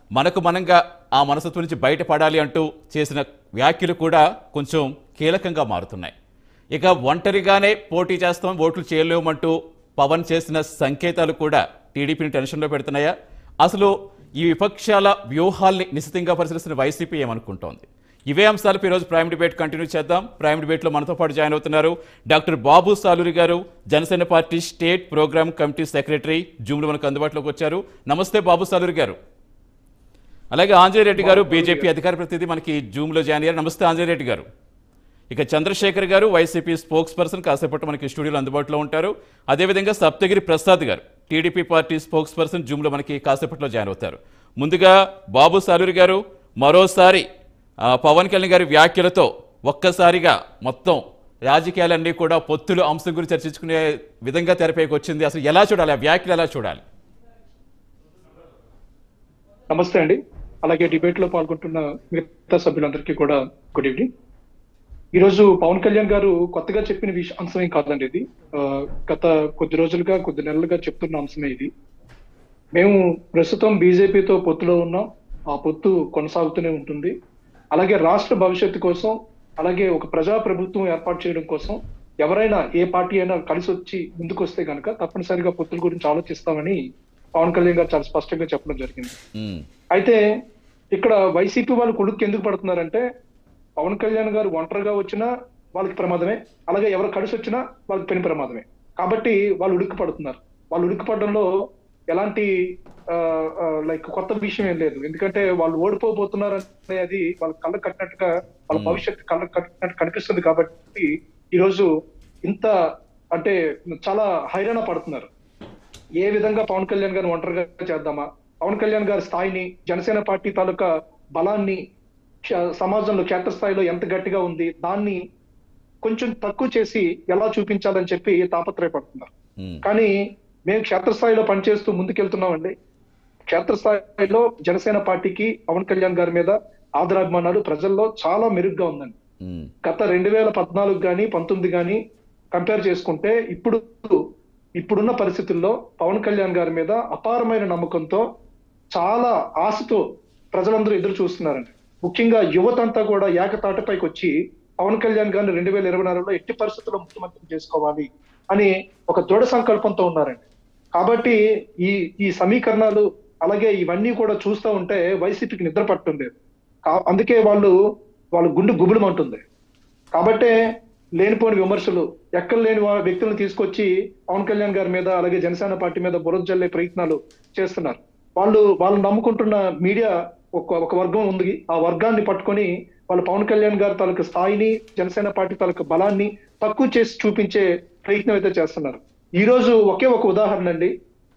మనకు మనంగా ఆ మనస్తత్వం నుంచి బయటపడాలి అంటూ చేసిన వ్యాఖ్యలు కూడా కొంచెం కీలకంగా మారుతున్నాయి ఇక ఒంటరిగానే పోటీ చేస్తాం ఓట్లు చేయలేమంటూ పవన్ చేసిన సంకేతాలు కూడా టీడీపీని టెన్షన్లో పెడుతున్నాయా అసలు ఈ విపక్షాల వ్యూహాల్ని నిశ్చితంగా పరిశీలిస్తున్న వైసీపీ ఏమనుకుంటోంది ఇవే అంశాలపై ఈరోజు ప్రైమ్ డిబేట్ కంటిన్యూ చేద్దాం ప్రైమ్ డిబేట్లో మనతో పాటు జాయిన్ అవుతున్నారు doctor Babu Saluri garu Janasena party state programme committee secretary జూమ్లో మనకు అందుబాటులోకి వచ్చారు నమస్తే బాబు సాలూరి గారు అలాగే ఆంజనేయ రెడ్డి గారు బీజేపీ అధికార ప్రతినిధి మనకి జూమ్లో జాయిన్ అయ్యారు నమస్తే ఆంజనేయ రెడ్డి గారు ఇక చంద్రశేఖర్ గారు వైసీపీ స్పోక్స్ పర్సన్ కాసేపట్టు మనకి స్టూడియోలో అందుబాటులో ఉంటారు అదేవిధంగా సప్తగిరి ప్రసాద్ గారు టీడీపీ పార్టీ స్పోక్స్ పర్సన్ జూమ్లో మనకి కాసేపట్లో జాయిన్ అవుతారు ముందుగా బాబు సాలూరి గారు మరోసారి ఆ, పవన్ కళ్యాణ్ గారి వ్యాఖ్యలతో ఒక్కసారిగా మొత్తం రాజకీయాలన్నీ కూడా పొత్తులు అంశం గురించి చర్చించుకునే విధంగా తెరపైకి వచ్చింది అసలు ఎలా చూడాలి ఆ వ్యాఖ్యలు ఎలా చూడాలి నమస్తే అండి అలాగే డిబేట్ లో పాల్గొంటున్న మిగతా సభ్యులందరికీ కూడా గుడ్ ఈవినింగ్ ఈరోజు పవన్ కళ్యాణ్ గారు కొత్తగా చెప్పిన విష అంశం ఏం కాదండి ఇది ఆ, గత కొద్ది రోజులుగా కొద్ది నెలలుగా చెప్తున్న అంశమే ఇది మేము ప్రస్తుతం బీజేపీతో పొత్తులో ఉన్నాం ఆ పొత్తు కొనసాగుతూనే ఉంటుంది అలాగే రాష్ట్ర భవిష్యత్తు కోసం అలాగే ఒక ప్రజా ప్రభుత్వం ఏర్పాటు చేయడం కోసం ఎవరైనా ఏ పార్టీ అయినా కలిసి వచ్చి ముందుకు వస్తే కనుక తప్పనిసరిగా పొత్తుల గురించి ఆలోచిస్తామని పవన్ కళ్యాణ్ గారు చాలా స్పష్టంగా చెప్పడం జరిగింది ఉమ్, అయితే ఇక్కడ వైసీపీ వాళ్ళు కొడుకు ఎందుకు పడుతున్నారంటే పవన్ కళ్యాణ్ గారు ఒంటరిగా వచ్చినా వాళ్ళకి ప్రమాదమే అలాగే ఎవరు కలిసి వచ్చినా వాళ్ళకి పెను ప్రమాదమే కాబట్టి వాళ్ళు ఉడికి పడుతున్నారు వాళ్ళు ఉడికి పడడంలో ఎలాంటి లైక్ కొత్త విషయం ఏం లేదు ఎందుకంటే వాళ్ళు ఓడిపోబోతున్నారు అనేది వాళ్ళ కళ్ళ కట్టినట్టుగా వాళ్ళ భవిష్యత్తు కళ్ళ కట్టినట్టు కనిపిస్తుంది కాబట్టి ఈరోజు ఇంత అంటే చాలా హైరాణ పడుతున్నారు ఏ విధంగా పవన్ కళ్యాణ్ గారిని ఒంటరిగా చేద్దామా పవన్ కళ్యాణ్ గారి స్థాయిని జనసేన పార్టీ తాలూకా బలాన్ని క్ష- సమాజంలో క్షేత్రస్థాయిలో ఎంత గట్టిగా ఉంది దాన్ని కొంచెం తక్కువ చేసి ఎలా చూపించాలని చెప్పి తాపత్రయపడుతున్నారు ఉమ్, కానీ మేము క్షేత్రస్థాయిలో పనిచేస్తూ ముందుకెళ్తున్నామండి క్షేత్రస్థాయిలో జనసేన పార్టీకి పవన్ కళ్యాణ్ గారి మీద ఆదరాభిమానాలు ప్రజల్లో చాలా మెరుగ్గా ఉందండి ఉమ్, గత రెండు వేల పద్నాలుగు కానీ పంతొమ్మిది కానీ కంపేర్ చేసుకుంటే ఇప్పుడు ఇప్పుడున్న పరిస్థితుల్లో పవన్ కళ్యాణ్ గారి మీద అపారమైన నమ్మకంతో చాలా ఆశతో ప్రజలందరూ ఎదురు చూస్తున్నారండి ముఖ్యంగా యువత అంతా కూడా ఏకతాటిపైకి వచ్చి పవన్ కళ్యాణ్ గారిని రెండు వేల ఇరవై నాలుగులో ఎట్టి పరిస్థితుల్లో ముఖ్యమంత్రి చేసుకోవాలి అని ఒక దృఢ సంకల్పంతో ఉన్నారండి కాబట్టి ఈ ఈ సమీకరణాలు అలాగే ఇవన్నీ కూడా చూస్తూ ఉంటే వైసీపీకి నిద్ర పట్టుండేది కా- అందుకే వాళ్ళు వాళ్ళు గుండె గుబులమంటుంది కాబట్టే లేనిపోని విమర్శలు ఎక్కడ లేని వా- వ్యక్తులను తీసుకొచ్చి పవన్ కళ్యాణ్ గారి మీద అలాగే జనసేన పార్టీ మీద బురద జల్లే ప్రయత్నాలు చేస్తున్నారు వాళ్ళు వాళ్ళు నమ్ముకుంటున్న మీడియా ఒక ఒక వర్గం ఉంది ఆ వర్గాన్ని పట్టుకొని వాళ్ళు పవన్ కళ్యాణ్ గారి తాలూకు స్థాయిని జనసేన పార్టీ తాలూకు బలాన్ని తక్కువ చేసి చూపించే ప్రయత్నం అయితే చేస్తున్నారు ఈ రోజు ఒకే ఒక ఉదాహరణ అండి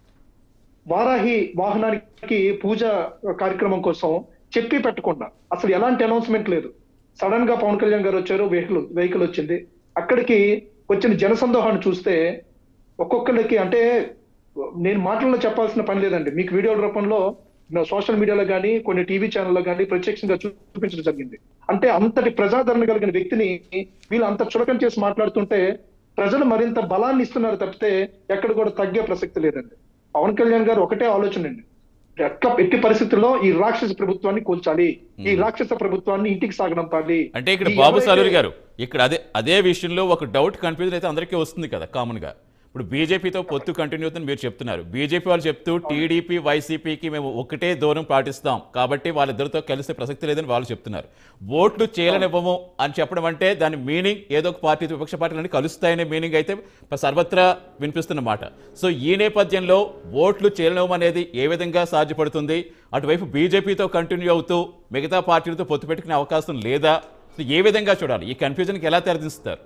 వారాహి వాహనానికి పూజ కార్యక్రమం కోసం చెప్పి పెట్టకుండా అసలు ఎలాంటి అనౌన్స్మెంట్ లేదు సడన్ గా పవన్ కళ్యాణ్ గారు వచ్చారు వెహికల్ వెహికల్ వచ్చింది అక్కడికి వచ్చిన జనసందోహాన్ని చూస్తే ఒక్కొక్కరికి అంటే నేను మాటల్లో చెప్పాల్సిన పని లేదండి మీకు వీడియోల రూపంలో సోషల్ మీడియాలో కానీ కొన్ని టీవీ ఛానల్లో కానీ ప్రత్యక్షంగా చూపించడం జరిగింది అంటే అంతటి ప్రజాదరణ కలిగిన వ్యక్తిని వీళ్ళు అంత చులకన చేసి మాట్లాడుతుంటే ప్రజలు మరింత బలాన్ని ఇస్తున్నారు తప్పితే ఎక్కడ కూడా తగ్గే ప్రసక్తి లేదండి పవన్ కళ్యాణ్ గారు ఒకటే ఆలోచన అండి ఎక్క ఎట్టి పరిస్థితుల్లో ఈ రాక్షస ప్రభుత్వాన్ని కూల్చాలి ఈ రాక్షస ప్రభుత్వాన్ని ఇంటికి సాగనంపాలి అంటే ఇక్కడ ఈ బాబు ఎవరైతే- సాలూరి గారు ఇక్కడ అదే అదే విషయంలో ఒక డౌట్ కన్ఫ్యూజన్ అయితే అందరికీ వస్తుంది కదా కామన్ గా ఇప్పుడు బీజేపీతో పొత్తు కంటిన్యూ అవుతుందని మీరు చెప్తున్నారు బీజేపీ వాళ్ళు చెప్తూ టీడీపీ వైసీపీకి మేము ఒకటే దూరం పాటిస్తాం కాబట్టి వాళ్ళిద్దరితో కలిసే ప్రసక్తి లేదని వాళ్ళు చెప్తున్నారు ఓట్లు చేయలనివ్వము అని చెప్పడం అంటే దాని మీనింగ్ ఏదో ఒక పార్టీ విపక్ష పార్టీలన్నీ కలుస్తాయనే మీనింగ్ అయితే సర్వత్రా వినిపిస్తున్న మాట సో ఈ నేపథ్యంలో ఓట్లు చేయలనివ్వడం అనేది ఏ విధంగా సాధ్యపడుతుంది అటువైపు బీజేపీతో కంటిన్యూ అవుతూ మిగతా పార్టీలతో పొత్తు పెట్టుకునే అవకాశం లేదా సో ఏ విధంగా చూడాలి ఈ కన్ఫ్యూజన్కి ఎలా తెరదిస్తారు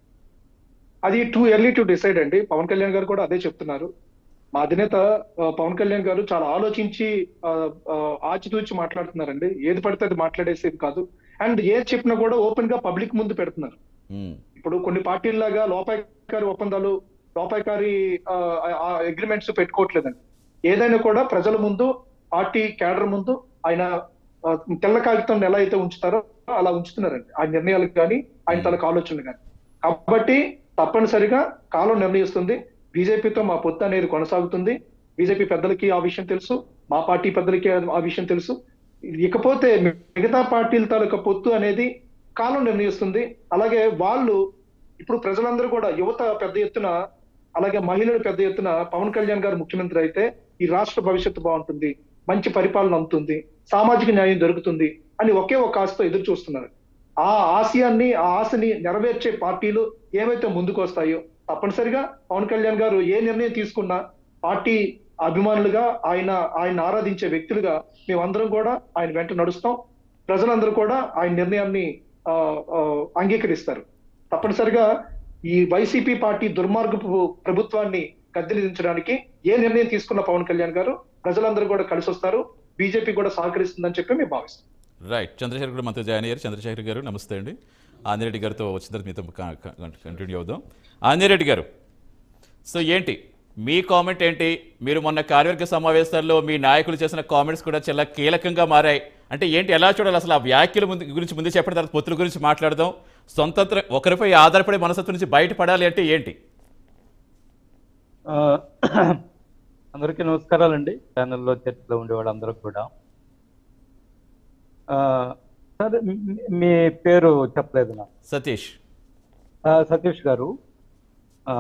అది టూ ఎర్లీ టు డిసైడ్ అండి పవన్ కళ్యాణ్ గారు కూడా అదే చెప్తున్నారు మా అధినేత ఆ, పవన్ కళ్యాణ్ గారు చాలా ఆలోచించి ఆ, ఆ, ఆచితూచి మాట్లాడుతున్నారండి ఏది పడితే అది మాట్లాడేసేది కాదు అండ్ ఏది చెప్పినా కూడా ఓపెన్ గా పబ్లిక్ ముందు పెడుతున్నారు ఉమ్, ఇప్పుడు కొన్ని పార్టీల్లాగా లోపాయకారి ఒప్పందాలు లోపాయకారి అగ్రిమెంట్స్ పెట్టుకోవట్లేదండి ఏదైనా కూడా ప్రజల ముందు పార్టీ క్యాడర్ ముందు ఆయన ఆ, తెల్ల కాగితం ఎలా అయితే ఉంచుతారో అలా ఉంచుతున్నారండి ఆ నిర్ణయాలకు కానీ ఆయన తలకు ఆలోచనలు కానీ కాబట్టి తప్పనిసరిగా కాలం నిర్ణయిస్తుంది బీజేపీతో మా పొత్తు అనేది కొనసాగుతుంది బీజేపీ పెద్దలకి ఆ విషయం తెలుసు మా పార్టీ పెద్దలకి ఆ విషయం తెలుసు ఇకపోతే మిగతా పార్టీల తాలూకా పొత్తు అనేది కాలం నిర్ణయిస్తుంది అలాగే వాళ్ళు ఇప్పుడు ప్రజలందరూ కూడా యువత పెద్ద ఎత్తున అలాగే మహిళలు పెద్ద ఎత్తున పవన్ కళ్యాణ్ గారు ముఖ్యమంత్రి అయితే ఈ రాష్ట్ర భవిష్యత్తు బాగుంటుంది మంచి పరిపాలన అందుతుంది సామాజిక న్యాయం దొరుకుతుంది అని ఒకే ఒక ఆశతో ఎదురు చూస్తున్నారు ఆ ఆశయాన్ని ఆ ఆశని నెరవేర్చే పార్టీలు ఏవైతే ముందుకు వస్తాయో తప్పనిసరిగా పవన్ కళ్యాణ్ గారు ఏ నిర్ణయం తీసుకున్నా పార్టీ అభిమానులుగా ఆయన ఆయన ఆరాధించే వ్యక్తులుగా మేమందరం కూడా ఆయన వెంట నడుస్తాం ప్రజలందరూ కూడా ఆయన నిర్ణయాన్ని ఆ, ఆ, అంగీకరిస్తారు తప్పనిసరిగా ఈ వైసీపీ పార్టీ దుర్మార్గపు ప్రభుత్వాన్ని గద్దెదించడానికి ఏ నిర్ణయం తీసుకున్న పవన్ కళ్యాణ్ గారు ప్రజలందరూ కూడా కలిసి వస్తారు బీజేపీ కూడా సహకరిస్తుందని చెప్పి మేము భావిస్తాం రైట్ చంద్రశేఖర్ గారు మనతో జాయిన్ అయ్యారు చంద్రశేఖర్ గారు నమస్తే అండి ఆంజనేరెడ్డి గారితో వచ్చిన తర్వాత మీతో కంటిన్యూ అవుదాం ఆంజనేరెడ్డి గారు సో ఏంటి మీ కామెంట్ ఏంటి మీరు మొన్న కార్యవర్గ సమావేశాల్లో మీ నాయకులు చేసిన కామెంట్స్ కూడా చాలా కీలకంగా మారాయి అంటే ఏంటి ఎలా చూడాలి అసలు ఆ వ్యాఖ్యల ముందు గురించి ముందే చెప్పిన తర్వాత పొత్తుల గురించి మాట్లాడదాం సొంతంత్ర ఒకరిపై ఆధారపడే మనసత్వం నుంచి బయటపడాలి అంటే ఏంటి ఆ, అందరికీ నమస్కారాలండి ఛానల్లో చర్చలో ఉండే వాళ్ళందరూ కూడా ఆ, సార్ మీ- మీ పేరు చెప్పలేదు నాకు సతీష్ ఆ, సతీష్ గారు ఆ,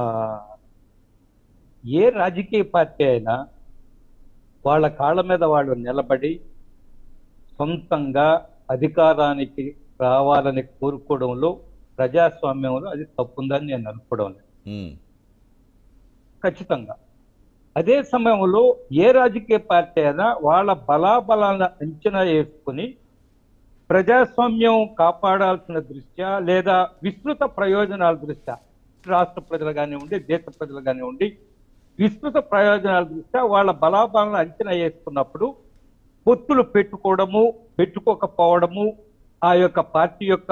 ఏ రాజకీయ పార్టీ అయినా వాళ్ళ కాళ్ళ మీద వాళ్ళు నిలబడి సొంతంగా అధికారానికి రావాలని కోరుకోవడంలో ప్రజాస్వామ్యంలో అది తప్పుందని నేను అనుకోవడం లేదు ఉమ్, ఖచ్చితంగా అదే సమయంలో ఏ రాజకీయ పార్టీ అయినా వాళ్ళ బలాబలాలను అంచనా వేసుకుని ప్రజాస్వామ్యం కాపాడాల్సిన దృష్ట్యా లేదా విస్తృత ప్రయోజనాల దృష్ట్యా రాష్ట్ర ప్రజలు కానివ్వండి దేశ ప్రజలు కానివ్వండి విస్తృత ప్రయోజనాల దృష్ట్యా వాళ్ళ బలాబలాలను అంచనా వేసుకున్నప్పుడు పొత్తులు పెట్టుకోవడము పెట్టుకోకపోవడము ఆ యొక్క పార్టీ యొక్క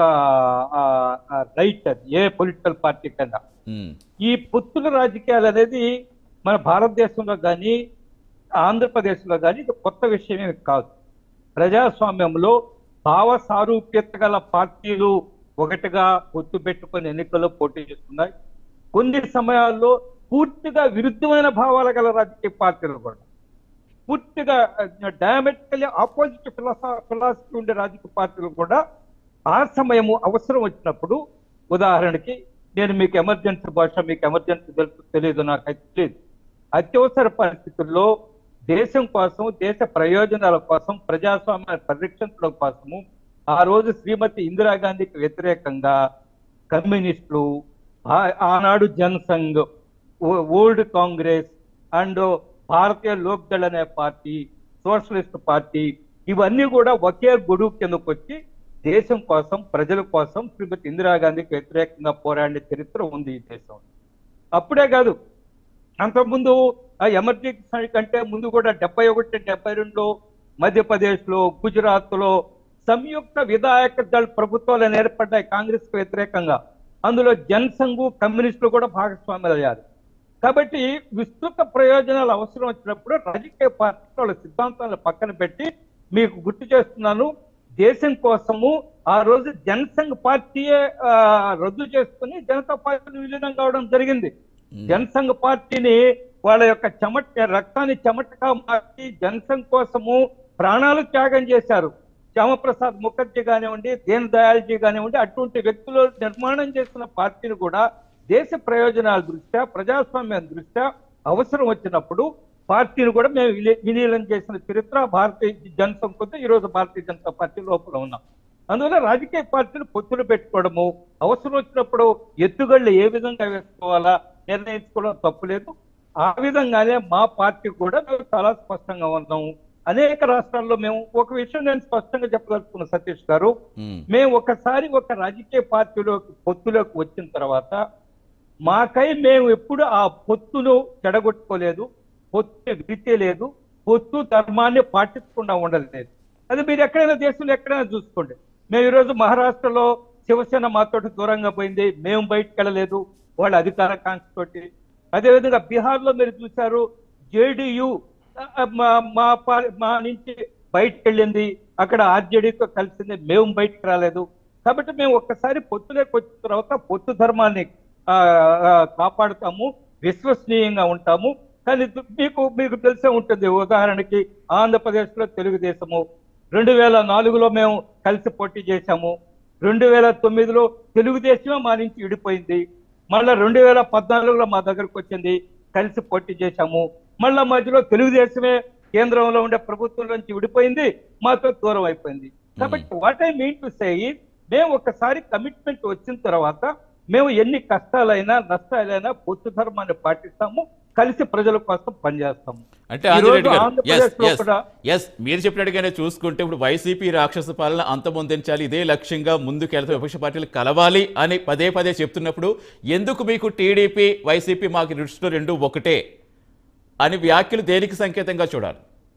రైట్ అది ఏ పొలిటికల్ పార్టీ కన్నా ఉమ్, ఈ పొత్తుల రాజకీయాలు అనేది మన భారతదేశంలో కానీ ఆంధ్రప్రదేశ్లో కానీ ఇది కొత్త విషయమే కాదు ప్రజాస్వామ్యంలో భావ సారూప్యత గల పార్టీలు ఒకటిగా పొత్తు పెట్టుకొని ఎన్నికల్లో పోటీ చేస్తున్నాయి కొన్ని సమయాల్లో పూర్తిగా విరుద్ధమైన భావాలు గల రాజకీయ పార్టీలు కూడా పూర్తిగా డయామెట్రికల్లీ ఆపోజిట్ ఫిలాసా ఫిలాసఫీ ఉండే రాజకీయ పార్టీలు కూడా ఆ సమయము అవసరం వచ్చినప్పుడు ఉదాహరణకి నేను మీకు ఎమర్జెన్సీ భాష మీకు ఎమర్జెన్సీ తెలుసు తెలియదు నాకు అయితే తెలియదు అత్యవసర పరిస్థితుల్లో దేశం కోసం దేశ ప్రయోజనాల కోసం ప్రజాస్వామ్యాన్ని పరిరక్షించడం కోసము ఆ రోజు శ్రీమతి ఇందిరాగాంధీకి వ్యతిరేకంగా కమ్యూనిస్టులు ఆ- ఆనాడు జనసంఘ్ ఓ- old Congress and Bharatiya Lok Dal అనే పార్టీ సోషలిస్ట్ పార్టీ ఇవన్నీ కూడా ఒకే గొడుగు కిందకు వచ్చి దేశం కోసం ప్రజల కోసం శ్రీమతి ఇందిరాగాంధీకి వ్యతిరేకంగా పోరాడిన చరిత్ర ఉంది ఈ దేశం అప్పుడే కాదు అంతకుముందు ఆ ఎమర్జెన్సీ కంటే ముందు కూడా డెబ్బై ఒకటి డెబ్బై రెండులో మధ్యప్రదేశ్ లో గుజరాత్ లో సంయుక్త విధాయక దళ ప్రభుత్వాలు ఏర్పడ్డాయి కాంగ్రెస్ కు వ్యతిరేకంగా అందులో జనసంఘు కమ్యూనిస్టులు కూడా భాగస్వాములు అయ్యారు కాబట్టి విస్తృత ప్రయోజనాలు అవసరం వచ్చినప్పుడు రాజకీయ పార్టీ వాళ్ళ సిద్ధాంతాలను పక్కన పెట్టి మీకు గుర్తు చేస్తున్నాను దేశం కోసము ఆ రోజు జనసంఘ్ పార్టీయే ఆ, రద్దు చేసుకుని జనతా పార్టీని విలీనం కావడం జరిగింది ఉమ్, జనసంఘ్ పార్టీని వాళ్ళ యొక్క చెమట రక్తాన్ని చెమటగా మార్చి జనసంఘ్ కోసము ప్రాణాలు త్యాగం చేశారు శ్యామప్రసాద్ ముఖర్జీ కానివ్వండి దీన్ దయాల్జీ కానివ్వండి అటువంటి వ్యక్తులు నిర్మాణం చేసిన పార్టీని కూడా దేశ ప్రయోజనాల దృష్ట్యా ప్రజాస్వామ్యం దృష్ట్యా అవసరం వచ్చినప్పుడు పార్టీని కూడా మేము విలీ- విలీనం చేసిన చరిత్ర భారతీయ జనసంఘ్ ఉంది ఈ రోజు భారతీయ జనతా పార్టీ లోపల ఉన్నాం అందువల్ల రాజకీయ పార్టీలు పొత్తులు పెట్టుకోవడము అవసరం వచ్చినప్పుడు ఎత్తుగళ్ళు ఏ విధంగా వేసుకోవాలా నిర్ణయించుకోవడం తప్పులేదు ఆ విధంగానే మా పార్టీ కూడా మేము చాలా స్పష్టంగా ఉన్నాము అనేక రాష్ట్రాల్లో మేము ఒక విషయం నేను స్పష్టంగా చెప్పదలుచుకున్న సతీష్ గారు ఉమ్, మేము ఒకసారి ఒక రాజకీయ పార్టీలోకి పొత్తులోకి వచ్చిన తర్వాత మాకై మేము ఎప్పుడు ఆ పొత్తును చెడగొట్టుకోలేదు పొత్తు విడిచేయలేదు పొత్తు ధర్మాన్ని పాటించకుండా ఉండలేదు అది మీరు ఎక్కడైనా దేశంలో ఎక్కడైనా చూసుకోండి మేము ఈరోజు మహారాష్ట్రలో శివసేన మాతోటి దూరంగా పోయింది మేము బయటకు వెళ్ళలేదు వాళ్ళ అధికార కాంక్షతోటి అదేవిధంగా బీహార్లో మీరు చూశారు జేడియు మా మా పా- మా నుంచి బయటకు వెళ్ళింది అక్కడ ఆర్జేడీతో కలిసింది మేము బయటకు రాలేదు కాబట్టి మేము ఒక్కసారి పొత్తులోకి వచ్చిన తర్వాత పొత్తు ధర్మాన్ని ఆ, ఆ, కాపాడుతాము విశ్వసనీయంగా ఉంటాము కానీ దు- మీకు మీకు తెలిసే ఉంటుంది ఉదాహరణకి ఆంధ్రప్రదేశ్లో తెలుగుదేశము రెండు వేల నాలుగులో మేము కలిసి పోటీ చేశాము రెండు వేల తొమ్మిదిలో తెలుగుదేశమే మా నుంచి విడిపోయింది మళ్ళా రెండు వేల పద్నాలుగులో మా దగ్గరకు వచ్చింది కలిసి పోటీ చేశాము మళ్ళా మధ్యలో తెలుగుదేశమే కేంద్రంలో ఉండే ప్రభుత్వం నుంచి విడిపోయింది మాతో దూరం అయిపోయింది కాబట్టి what I mean to say మేము ఒకసారి కమిట్మెంట్ వచ్చిన తర్వాత మేము ఎన్ని కష్టాలైనా నష్టాలైనా పొత్తు ధర్మాన్ని పాటిస్తాము కలిసి ప్రజల కోసం పనిచేస్తాము అంటే ఈ ఆంజనేయుడు రోజు గారు ఎస్ ఆంధ్రప్రదేశ్లో ఎస్ కూడా ఎస్ మీరు చెప్పినట్టుగానే చూసుకుంటే ఇప్పుడు వైసీపీ రాక్షస పాలన అంతమొందించాలి ఇదే లక్ష్యంగా ముందుకెళ్తే విపక్ష పార్టీలు కలవాలి అని పదే పదే చెప్తున్నప్పుడు ఎందుకు మీకు టీడీపీ వైసీపీ మాకు దృష్టిలో రెండు ఒకటే అని వ్యాఖ్యలు దేనికి సంకేతంగా చూడాలి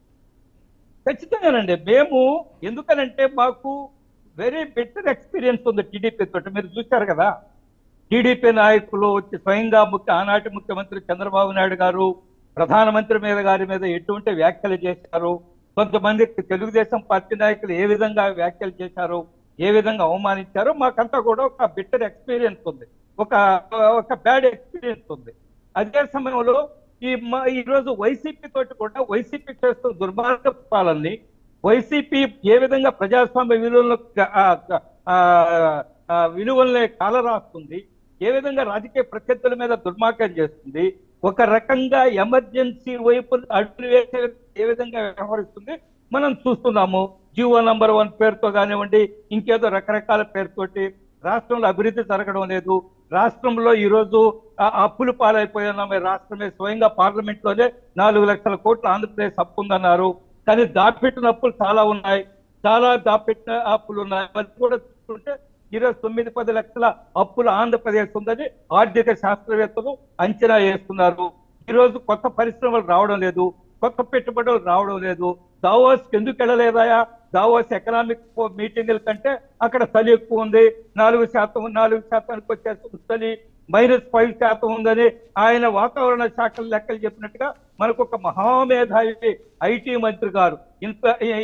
ఖచ్చితంగానండి మేము ఎందుకనంటే మాకు వెరీ బెటర్ ఎక్స్పీరియన్స్ ఉంది టీడీపీ తోటి మీరు చూశారు కదా టీడీపీ నాయకులు వచ్చి స్వయంగా ముఖ్య ఆనాటి ముఖ్యమంత్రి చంద్రబాబు నాయుడు గారు ప్రధానమంత్రి మీద గారి మీద ఎటువంటి వ్యాఖ్యలు చేశారు కొంతమంది తెలుగుదేశం పార్టీ నాయకులు ఏ విధంగా వ్యాఖ్యలు చేశారు ఏ విధంగా అవమానించారో మాకంతా కూడా ఒక బెటర్ ఎక్స్పీరియన్స్ ఉంది ఒక ఒక బ్యాడ్ ఎక్స్పీరియన్స్ ఉంది అదే సమయంలో ఈ మా ఈ రోజు వైసీపీ తోటి కూడా వైసీపీ చేస్తున్న దుర్మార్గ పాలనని వైసీపీ ఏ విధంగా ప్రజాస్వామ్య విలువలను ఆ, ఆ, ఆ, విలువల్ని కాలరాస్తుంది ఏ విధంగా రాజకీయ ప్రత్యర్థుల మీద దుర్మార్గం చేస్తుంది ఒక రకంగా ఎమర్జెన్సీ వైపు అడుగులు వేసే ఏ విధంగా వ్యవహరిస్తుంది మనం చూస్తున్నాము జీవో నంబర్ వన్ పేరుతో కానివ్వండి ఇంకేదో రకరకాల పేరుతోటి రాష్ట్రంలో అభివృద్ధి జరగడం లేదు రాష్ట్రంలో ఈ రోజు ఆ అప్పులు పాలైపోయినాం రాష్ట్రమే స్వయంగా పార్లమెంట్ లోనే నాలుగు లక్షల కోట్ల ఆంధ్రప్రదేశ్ అప్పు ఉందన్నారు కానీ దాపెట్టిన అప్పులు చాలా ఉన్నాయి చాలా దాపెట్టిన అప్పులు ఉన్నాయి అది కూడా చూస్తుంటే ఈరోజు తొమ్మిది పది లక్షల అప్పులు ఆంధ్రప్రదేశ్ ఉందని ఆర్థిక శాస్త్రవేత్తలు అంచనా వేస్తున్నారు ఈ రోజు కొత్త పరిశ్రమలు రావడం లేదు కొత్త పెట్టుబడులు రావడం లేదు దావోస్ ఎందుకు వెళ్ళలేదాయా దావోస్ ఎకనామిక్ మీటింగుల కంటే అక్కడ చలి ఎక్కువ ఉంది నాలుగు శాతం నాలుగు శాతానికి వచ్చేస్తుంది చలి మైనస్ ఫైవ్ శాతం ఉందని ఆయన వాతావరణ శాఖల లెక్కలు చెప్పినట్టుగా మనకు ఒక మహామేధావి ఐటీ మంత్రి గారు ఇంత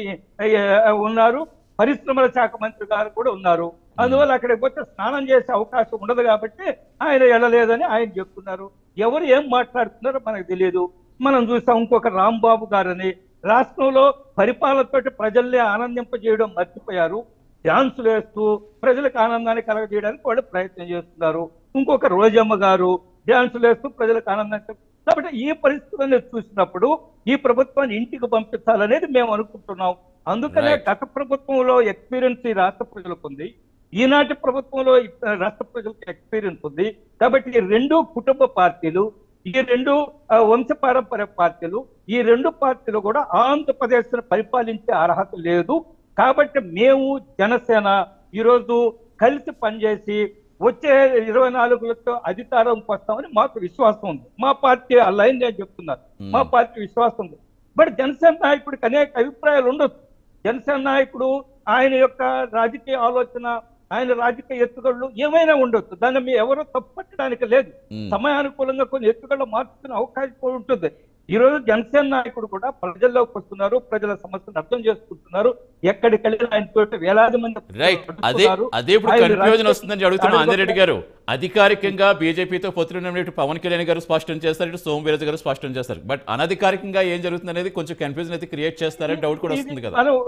ఉన్నారు పరిశ్రమల శాఖ మంత్రి గారు కూడా ఉన్నారు అందువల్ల అక్కడికి పోతే స్నానం చేసే అవకాశం ఉండదు కాబట్టి ఆయన వెళ్ళలేదని ఆయన చెప్తున్నారు ఎవరు ఏం మాట్లాడుతున్నారో మనకు తెలియదు మనం చూసాం ఇంకొక రాంబాబు గారని రాష్ట్రంలో పరిపాలనతోటి ప్రజల్ని ఆనందింపజేయడం మర్చిపోయారు డాన్సులు వేస్తూ ప్రజలకు ఆనందాన్ని కలగజేయడానికి వాళ్ళు ప్రయత్నం చేస్తున్నారు ఇంకొక రోజమ్మ గారు డాన్సులు వేస్తూ ప్రజలకు ఆనందాన్ని కాబట్టి ఈ పరిస్థితులను చూసినప్పుడు ఈ ప్రభుత్వాన్ని ఇంటికి పంపించాలనేది మేము అనుకుంటున్నాం అందుకనే Right. గత ప్రభుత్వంలో ఎక్స్పీరియన్స్ ఈ రాష్ట్ర ప్రజలకు ఉంది ఈనాటి ప్రభుత్వంలో ఈ రాష్ట్ర ప్రజలకు ఎక్స్పీరియన్స్ ఉంది కాబట్టి ఈ రెండు కుటుంబ పార్టీలు ఈ రెండు ఆ, వంశపారంపర్య పార్టీలు ఈ రెండు పార్టీలు కూడా ఆంధ్రప్రదేశ్ పరిపాలించే అర్హత లేదు కాబట్టి మేము జనసేన ఈరోజు కలిసి పనిచేసి వచ్చే ఇరవై నాలుగులతో అధికారంకి వస్తామని మాకు విశ్వాసం ఉంది మా పార్టీ ఆ లైన్ నేను చెప్తున్నారు మా పార్టీ విశ్వాసం ఉంది బట్ జనసేన నాయకుడికి అనేక అభిప్రాయాలు ఉండొచ్చు జనసేన నాయకుడు ఆయన యొక్క రాజకీయ ఆలోచన ఆయన రాజకీయ ఎత్తుగడలు ఏమైనా ఉండొచ్చు దాన్ని మీ ఎవరో తప్పట్టడానికి లేదు మ్మ్. సమయానుకూలంగా కొన్ని ఎత్తుగడలు మార్చుకునే అవకాశం కూడా ఉంటుంది ఈ రోజు జనసేన నాయకుడు కూడా ప్రజల్లోకి వస్తున్నారు ప్రజల సమస్యను అర్థం చేసుకుంటున్నారు ఎక్కడికి వెళ్ళినా ఆయన తోటి వేలాది మంది రైట్ అదే అడుగుతున్నారు. అదే ఇప్పుడు ఆయన కన్ఫ్యూజన్ రాజకీయ- వస్తుందని అడుగుతున్నా అడుగు- అంజిరెడ్డి గారు అధికారికంగా బీజేపీతో పొత్తులున్న ఇటు పవన్ కళ్యాణ్ గారు స్పష్టం చేస్తారు ఇటు సోము వీరజ్ గారు స్పష్టం చేస్తారు బట్ అనధికారికంగా ఏం జరుగుతుంది అనేది కొంచెం కన్ఫ్యూజన్ అయితే క్రియేట్ చేస్తారని డౌట్ కూడా వస్తుంది కదా హలో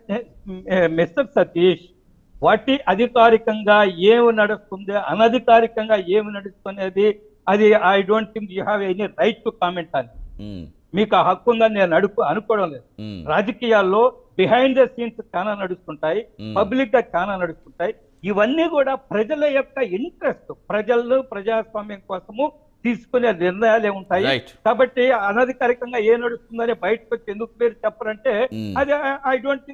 మిస్టర్ సతీష్ వాటి అధికారికంగా ఏమి నడుస్తుంది అనధికారికంగా ఏమి నడుస్తున్నది అది I don't think you have any right to comment అని మ్మ్. మీకు ఆ హక్కు ఉందని నేను అడుగు అనుకోవడం లేదు మ్మ్. రాజకీయాల్లో బిహైండ్ ద సీన్స్ చాలా నడుస్తుంటాయి Hmm. పబ్లిక్ గా చాలా నడుస్తుంటాయి ఇవన్నీ కూడా ప్రజల యొక్క ఇంట్రెస్ట్ ప్రజలు ప్రజాస్వామ్యం కోసము తీసుకునే నిర్ణయాలే ఉంటాయి Right. కాబట్టి అనధికారికంగా ఏ నడుస్తుందని బయటకు వచ్చి ఎందుకు పేరు చెప్పరంటే Hmm. అది ఐ డోంట్